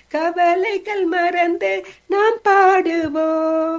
கவலைகள் மறந்து நாம் பாடுவோம்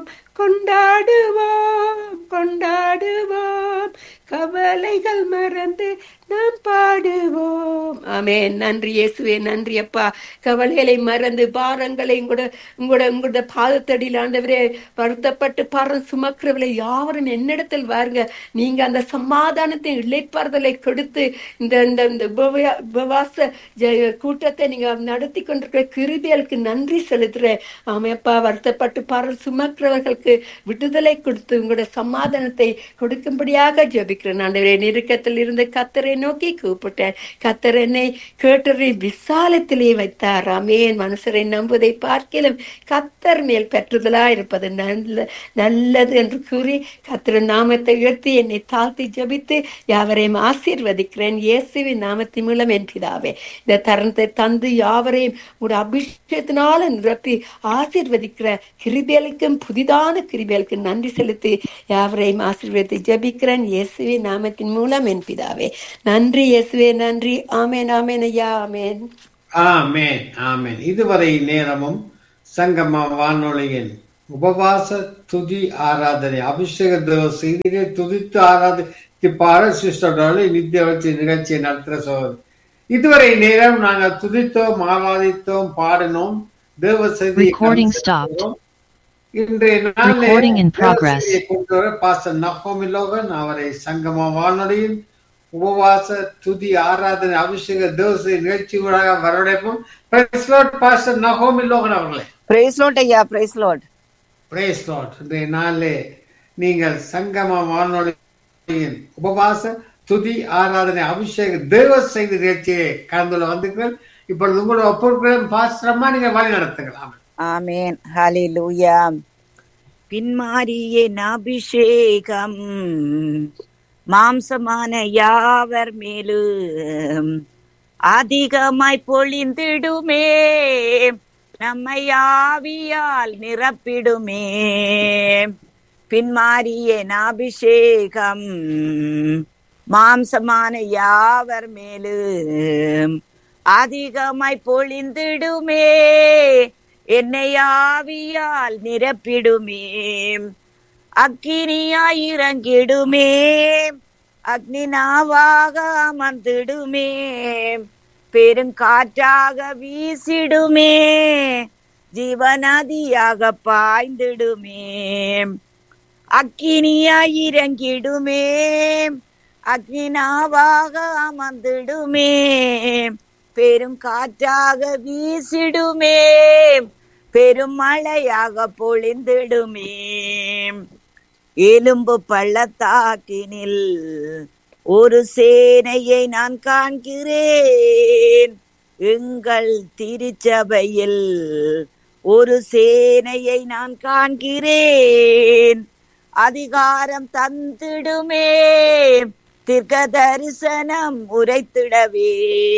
கொண்டாடுவோம் கொண்டாடுவோம் கவலைகள் மறந்து நாம் பாடுவோம் ஆமென் நன்றி இயேசுவே நன்றி அப்பா கவலைகளை மறந்து பாரங்களை கூட உங்களோட உங்களோட பாதத்தடியில் ஆண்டவரே வருத்தப்பட்டு பாரம் சுமக்கிறவர்களை யாவரும் என்னிடத்தில் வாருங்க நீங்க அந்த சமாதானத்தை இழைப்பாறுதலை கொடுத்து இந்த இந்த இந்த உபவா- உபவாச ஜெய- கூட்டத்தை நீங்க நடத்தி கொண்டிருக்கிற கிருபியலுக்கு நன்றி செலுத்துறேன் ஆமையப்பா வருத்தப்பட்டு பாரம் சுமக்கிறவர்களுக்கு விடுதலை கொடுத்து உங்களோட சமாதானத்தை கொடுக்கும்படியாக ஜெபிக்கிறேன் ஆண்டவரே நெருக்கத்தில் இருந்து கத்தரை நோக்கி கூப்பிட்டேன் கத்தர் என்னை கேட்டரை விசாலத்திலே வைத்தார் ஆமேன் மனுஷரை நம்புவதை பார்க்கிலும் கத்தர் மேல் பெற்றுதலா இருப்பது நல்ல நல்லது என்று கூறி கத்தர் நாமத்தை உயர்த்தி என்னை தாழ்த்தி ஜெபித்து யாவரையும் ஆசீர்வதிக்கிறேன் இயேசுவின் நாமத்தின் மூலம் என் பிதாவே இந்த தருணத்தை தந்து யாவரையும் ஒரு அபிஷேகத்தினால நிரப்பி ஆசீர்வதிக்கிற கிருபேலுக்கும் புதிதான கிருபேலுக்கு நன்றி செலுத்தி யாவரையும் ஆசீர்வதித்து ஜெபிக்கிறேன் இயேசுவின் நாமத்தின் மூலம் என் பிதாவே நன்றி இயேசுவே நன்றி ஆமேன் ஆமேன் ஐயா ஆமேன் ஆமென் ஆமென் இதுவரை நேரமும் சங்கம வானொலியின் உபவாச துதி ஆராதனை அபிஷேக தேவ செய்தியை துதித்து ஆராதித்து பாட சிஸ்டரோடு நித்திய வச்சு நிகழ்ச்சியை நடத்துகிற சோதரி இதுவரை நேரம் நாங்கள் துதித்தோம் ஆராதித்தோம் பாடினோம் தேவ செய்தியை Recording கண்டு stopped. சென்றோம். இன்றைய நாளிலே Recording in தேவ progress. செய்தியை கொண்டு வர பாஸ்டர் நகோமி லோகன் அவரை சங்கம வானொலியின் உபவாச துதி ஆராதனை அபிஷேக தேவசை நிகழ்ச்சிகளாக வரவழைப்போம் Praise Lord, பாஸ்டர் நகோமி லோகன் அவர்களே பிரைஸ் லோட் ஐயா பிரைஸ் லோட் பிரேஸ் லார்ட் இன்றைய நாளிலே நீங்கள் சங்கம வானொலியின் உபவாச துதி ஆராதனை அபிஷேக தேவ செய்தி நிகழ்ச்சியை கலந்துள்ள வந்துங்கள் இப்பொழுது உங்களோட ஒப்புக்கிறேன் பாஸ்டரமா நீங்க வழி நடத்துக்கலாம் ஆமேன் ஹாலே லூயா பின்மாரியின் அபிஷேகம் மாம்சமான யாவர் மேலும் அதிகமாய் பொழிந்திடுமே நம்மை ஆவியால் நிரப்பிடுமே பின்மாரியின் அபிஷேகம் மாம்சமான யாவர் மேலும் அதிகமாய் பொழிந்திடுமே என்னை ஆவியால் நிரப்பிடுமே அக்கினியாய் இறங்கிடுமே அக்னி நாவாக அமர்ந்திடுமே பெருங்காற்றாக வீசிடுமே ஜீவநதியாக பாய்ந்திடுமே அக்கினியாய் இறங்கிடுமே அக்னி நாவாக அமர்ந்திடுமே பெரும் காற்றாக வீசிடுமே பெரும் மழையாக பொழிந்திடுமே எலும்பு பள்ளத்தாக்கினில் ஒரு சேனையை நான் காண்கிறேன் எங்கள் திருச்சபையில் ஒரு சேனையை நான் காண்கிறேன் அதிகாரம் தந்திடுமே தீர்க்க தரிசனம் உரைத்திடவே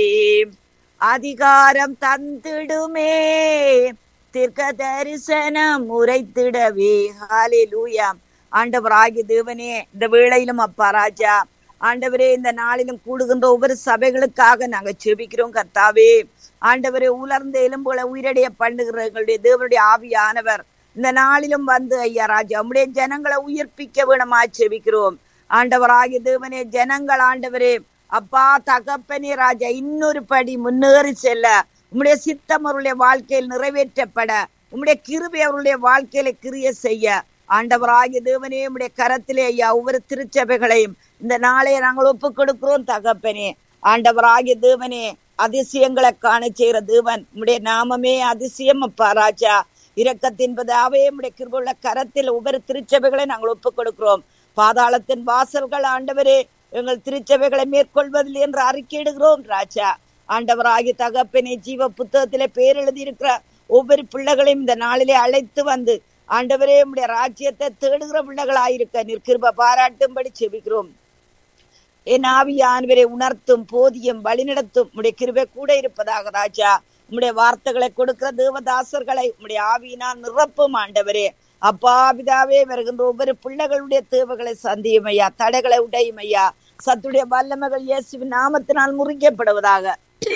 அதிகாரம் தந்திடுமே தீர்க்க தரிசனம் உரைத்திடவே ஹalleluya ஆண்டவராகிய தேவனே இந்த வேளையிலும் அப்பா ராஜா ஆண்டவரே இந்த நாளிலும் கூடுகின்ற ஒவ்வொரு சபைகளுக்காக நாங்க செபிக்கிறோம் கர்த்தாவே ஆண்டவரே உலர்ந்த எலும்புகளை உயிரடைய பண்ணுகிற எங்களுடைய தேவனுடைய ஆவியானவர் இந்த நாளிலும் வந்து ஐயா ராஜா உம்முடைய ஜனங்களை உயிர்ப்பிக்க வேணுமா செபிக்கிறோம் ஆண்டவராகிய தேவனே ஜனங்கள் ஆண்டவரே அப்பா தகப்பனே ராஜா இன்னொரு படி முன்னேறி செல்ல உம்முடைய சித்தம் அவருடைய வாழ்க்கையில் நிறைவேற்றப்பட உம்முடைய கிருபை அவருடைய வாழ்க்கையில கிரிய செய்ய ஆண்டவராகிய தேவனே உம்முடைய கரத்திலே ஐயா ஒவ்வொரு திருச்சபைகளையும் இந்த நாளைய நாங்கள் ஒப்புக் கொடுக்கிறோம் தகப்பனே ஆண்டவராகிய தேவனே அதிசயங்களை காண செய்கிற தேவன் உம்முடைய நாமமே அதிசயம் அப்பா ராஜா இரக்கத்தின் பதாவே உம்முடைய கிருபுள்ள கரத்தில் ஒவ்வொரு திருச்சபைகளை நாங்கள் ஒப்புக் கொடுக்கிறோம் பாதாளத்தின் வாசல்கள் ஆண்டவரே எங்கள் திருச்சபைகளை மேற்கொள்வதில் என்று அறிக்கையிடுகிறோம் ராஜா ஆண்டவராகிய தகப்பனே ஜீவ புத்தகத்திலே பேர் எழுதியிருக்கிற ஒவ்வொரு பிள்ளைகளையும் இந்த நாளிலே அழைத்து வந்து ஆண்டவரே உம்முடைய ராஜ்யத்தை தேடுகிற பிள்ளைகளாயிருக்க நீர் கிருப பாராட்டும்படி செபிக்கிறோம் என் ஆவியானவரை உணர்த்தும் போதியும் வழிநடத்தும் உம்முடைய கிருபை கூட இருப்பதாக ராஜா உம்முடைய வார்த்தைகளை கொடுக்கிற தேவதாசர்களை உம்முடைய ஆவியினால் நிரப்பும் ஆண்டவரே அப்பா பிதாவே வருகின்ற ஒவ்வொரு பிள்ளைகளுடைய தேவைகளை சந்தியும் ஐயா தடைகளை உடையும் ஐயா சத்துடைய வல்லமைகள் இயேசுவின் நாமத்தினால் முறிக்கப்படுவதாக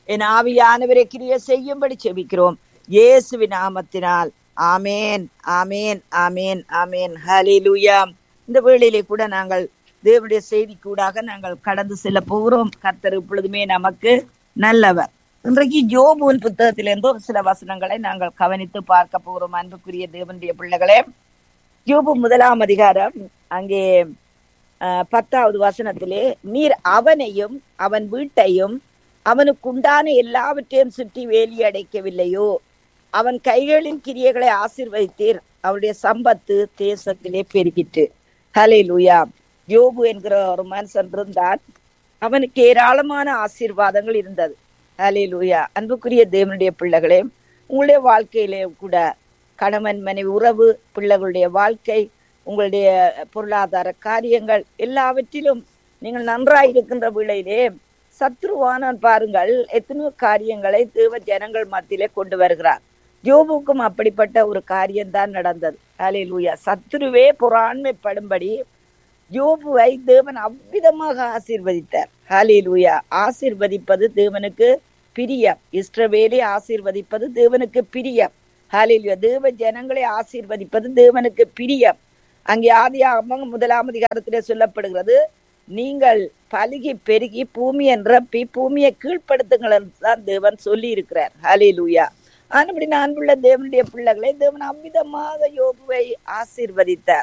என் ஆவியானவரை கிரிய செய்யும்படி செபிக்கிறோம் இயேசுவின் நாமத்தினால் ஆமேன் ஆமேன் ஆமேன் ஆமேன் ஹalleluya இந்த வேளையிலே கூட நாங்கள் தேவனுடைய செய்தி கூடாக நாங்கள் கடந்து செல்ல போகிறோம் கர்த்தர் இப்பொழுதுமே நமக்கு நல்லவர் இன்றைக்கு ஜோபுவின் புத்தகத்திலிருந்து ஒரு சில வசனங்களை நாங்கள் கவனித்து பார்க்க போகிறோம் அன்புக்குரிய தேவனுடைய பிள்ளைகளே யோபு முதலாம் அதிகாரம் அங்கே அஹ், பத்தாவது வசனத்திலே நீர் அவனையும் அவன் வீட்டையும் அவனுக்குண்டான எல்லாவற்றையும் சுற்றி வேலி அடைக்கவில்லையோ அவன் கைகளின் கிரியைகளை ஆசீர்வதித்தீர் அவருடைய சம்பத்து தேசத்திலே பெருகிட்டு ஹலே லூயா யோபு என்கிற ஒரு மனுஷன் இருந்தான் அவனுக்கு ஏராளமான ஆசீர்வாதங்கள் இருந்தது ஹலே லூயா அன்புக்குரிய தேவனுடைய பிள்ளைகளே உங்களுடைய வாழ்க்கையிலே கூட கணவன் மனைவி உறவு பிள்ளைகளுடைய வாழ்க்கை உங்களுடைய பொருளாதார காரியங்கள் எல்லாவற்றிலும் நீங்கள் நன்றாய் இருக்கின்ற வேளையிலே சத்ருவானவன் பாருங்கள் எத்தனையோ காரியங்களை தேவ ஜனங்கள் மத்தியிலே கொண்டு வருகிறார் யோபுக்கும் அப்படிப்பட்ட ஒரு காரியம்தான் நடந்தது ஹalleluya சத்ருவே பொறாண்மைப்படும்படி யோபுவை தேவன் அவ்விதமாக ஆசீர்வதித்தார் ஹalleluya ஆசீர்வதிப்பது தேவனுக்கு பிரியம் இஸ்ரவேலை ஆசீர்வதிப்பது தேவனுக்கு பிரியம் ஹalleluya தேவ ஜனங்களை ஆசீர்வதிப்பது தேவனுக்கு பிரியம் அங்கே ஆதியாகமம் முதலாம் அதிகாரத்திலே சொல்லப்படுகிறது நீங்கள் பலுகி பெருகி பூமியை நிரப்பி பூமியை கீழ்ப்படுத்துங்கள் என்று தான் தேவன் சொல்லி இருக்கிறார் ஹalleluya ஆனபடி அன்புள்ள தேவனுடைய பிள்ளைகளை தேவன் அவ்விதமாக யோபுவை ஆசீர்வதித்தார்